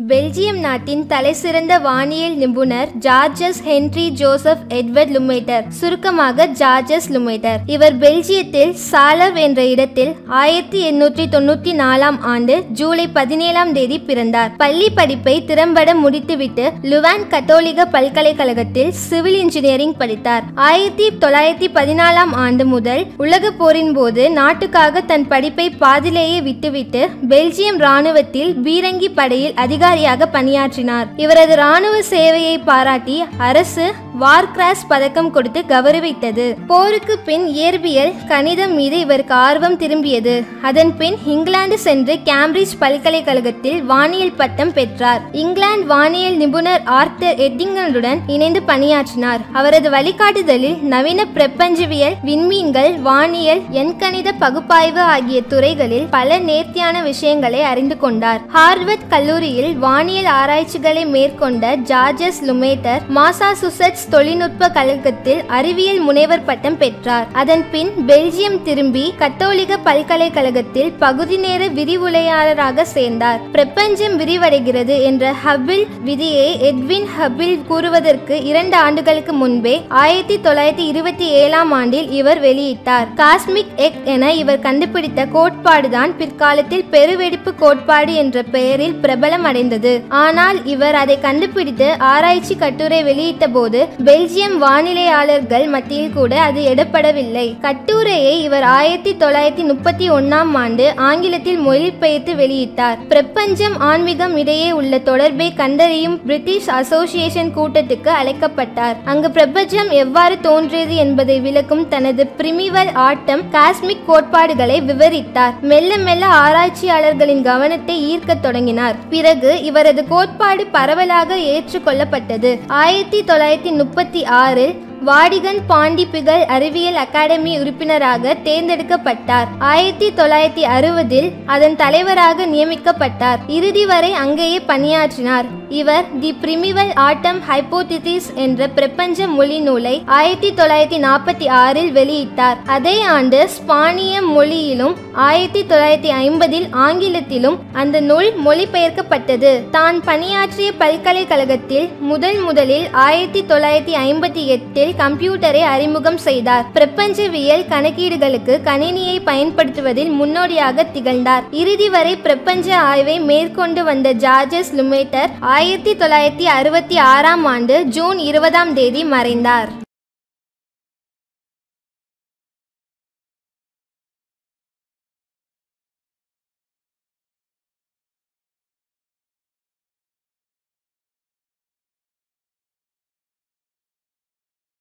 Belgium நாட்டின் தலைசிறந்த வானியல் நிபுணர் Georges Henri Joseph Edward Lemaitre சுருக்கமாக ஜார்ஜஸ் லுமேட்டர் இவர் பெல்ஜியத்தில் சாலவ் என்ற இடத்தில் ஆயிரத்தி எண்ணூற்றி தொண்ணூற்றி நாலாம் ஆண்டு ஜூலை பதினேழாம் தேதி பிறந்தார் பள்ளி படிப்பை திறம்பட முடித்துவிட்டு லுவான் கத்தோலிக பல்கலைக்கழகத்தில் சிவில் இன்ஜினியரிங் படித்தார் ஆயிரத்தி தொள்ளாயிரத்தி பதினாலாம் ஆண்டு முதல் உலக போரின் போது நாட்டுக்காக தன் படிப்பை பாதிலேயே விட்டுவிட்டு பெல்ஜியம் ராணுவத்தில் பீரங்கி படையில் அதிகாரியாக பணியாற்றினார் இவரது ராணுவ சேவையை பாராட்டி அரசு வார்கிராஸ் பதக்கம் கொடுத்து கௌரவித்தது போருக்கு பின் இயற்பியல் கணிதம் மீது இவருக்கு ஆர்வம் திரும்பியது அதன் பின் இங்கிலாந்து சென்று கேம்பிரிட்ஜ் பல்கலைக்கழகத்தில் வானியல் பட்டம் பெற்றார் இங்கிலாந்து வானியல் நிபுணர் ஆர்த்தர் எட்டிங்கனுடன் இணைந்து பணியாற்றினார் அவரது வழிகாட்டுதலில் நவீன பிரபஞ்சவியல் விண்மீன்கள் வானியல் எண்கணித பகுப்பாய்வு ஆகிய துறைகளில் பல நேர்த்தியான விஷயங்களை அறிந்து கொண்டார் ஹார்வர்ட் கல்லூரியில் வானியல் ஆராய்ச்சிகளை மேற்கொண்ட ஜார்ஜஸ் லுமேட்டர் மாசாசுசெட்ஸ் தொழில்நுட்ப கழகத்தில் அறிவியல் முனைவர் பட்டம் பெற்றார் அதன் பின் பெல்ஜியம் திரும்பி கத்தோலிக பல்கலைக்கழகத்தில் பகுதி நேர விரிவுரையாளராக சேர்ந்தார் பிரபஞ்சம் விரிவடைகிறது என்ற ஹபிள் விதியை எட்வின் ஹபிள் கூறுவதற்கு இரண்டு ஆண்டுகளுக்கு முன்பே ஆயிரத்தி தொள்ளாயிரத்தி இருபத்தி ஏழாம் ஆண்டில் இவர் வெளியிட்டார் காஸ்மிக் எக் என இவர் கண்டுபிடித்த கோட்பாடுதான் பிற்காலத்தில் பெருவெடிப்பு கோட்பாடு என்ற பெயரில் பிரபலம் அடைந்தது ஆனால் இவர் அதை கண்டுபிடித்து ஆராய்ச்சி கட்டுரை வெளியிட்ட போது பெல்ஜியம் வானிலையாளர்கள் மத்தியில் கூட அது எடுப்படவில்லை கட்டுரையை இவர் ஆயிரத்தி தொள்ளாயிரத்தி முப்பத்தி ஒன்னாம் ஆண்டு ஆங்கிலத்தில் மொழிபெயர்த்து வெளியிட்டார் பிரபஞ்சம் ஆன்மீகம் இடையே உள்ள தொடர்பை கண்டறியும் பிரிட்டிஷ் அசோசியேஷன் கூட்டத்துக்கு அழைக்கப்பட்டார் அங்கு பிரபஞ்சம் எவ்வாறு தோன்றியது என்பதை விளக்கும் தனது பிரிமிவல் ஆட்டம் காஸ்மிக் கோட்பாடுகளை விவரித்தார் மெல்ல மெல்ல ஆராய்ச்சியாளர்களின் கவனத்தை ஈர்க்கத் தொடங்கினார் பிறகு இவரது கோட்பாடு பரவலாக ஏற்றுக்கொள்ளப்பட்டது ஆயிரத்தி தொள்ளாயிரத்தி முப்பத்தி ஆறில் வாடிகன் பாண்டிப்பிகல் அறிவியல் அகாடமி உறுப்பினராக தேர்ந்தெடுக்கப்பட்டார் ஆயிரத்தி தொள்ளாயிரத்தி அறுபதில் அதன் தலைவராக நியமிக்கப்பட்டார் இறுதி வரை அங்கேயே பணியாற்றினார் இவர் தி பிரிமிவல் ஆட்டம் ஹைப்போதிசிஸ் என்ற பிரபஞ்ச மொழி நூலை ஆயிரத்தி தொள்ளாயிரத்தி நாற்பத்தி ஆறில் வெளியிட்டார் அதே ஆண்டு ஸ்பானிய மொழியிலும் ஆயிரத்தி தொள்ளாயிரத்தி ஐம்பதில் ஆங்கிலத்திலும் அந்த நூல் மொழிபெயர்க்கப்பட்டது தான் பணியாற்றிய பல்கலைக்கழகத்தில் முதல் முதலில் ஆயிரத்தி தொள்ளாயிரத்தி ஐம்பத்தி எட்டில் கம்ப்யூட்டரை அறிமுகம் செய்தார் பிரபஞ்சவியல் கணக்கீடுகளுக்கு கணினியை பயன்படுத்துவதில் முன்னோடியாக திகழ்ந்தார் இறுதி வரை பிரபஞ்ச ஆய்வை மேற்கொண்டு வந்த ஜார்ஜஸ் லுமேட்டர் ஆயிரத்தி தொள்ளாயிரத்தி அறுபத்தி ஆறாம் ஆண்டு ஜூன் இருபதாம் தேதி மறைந்தார்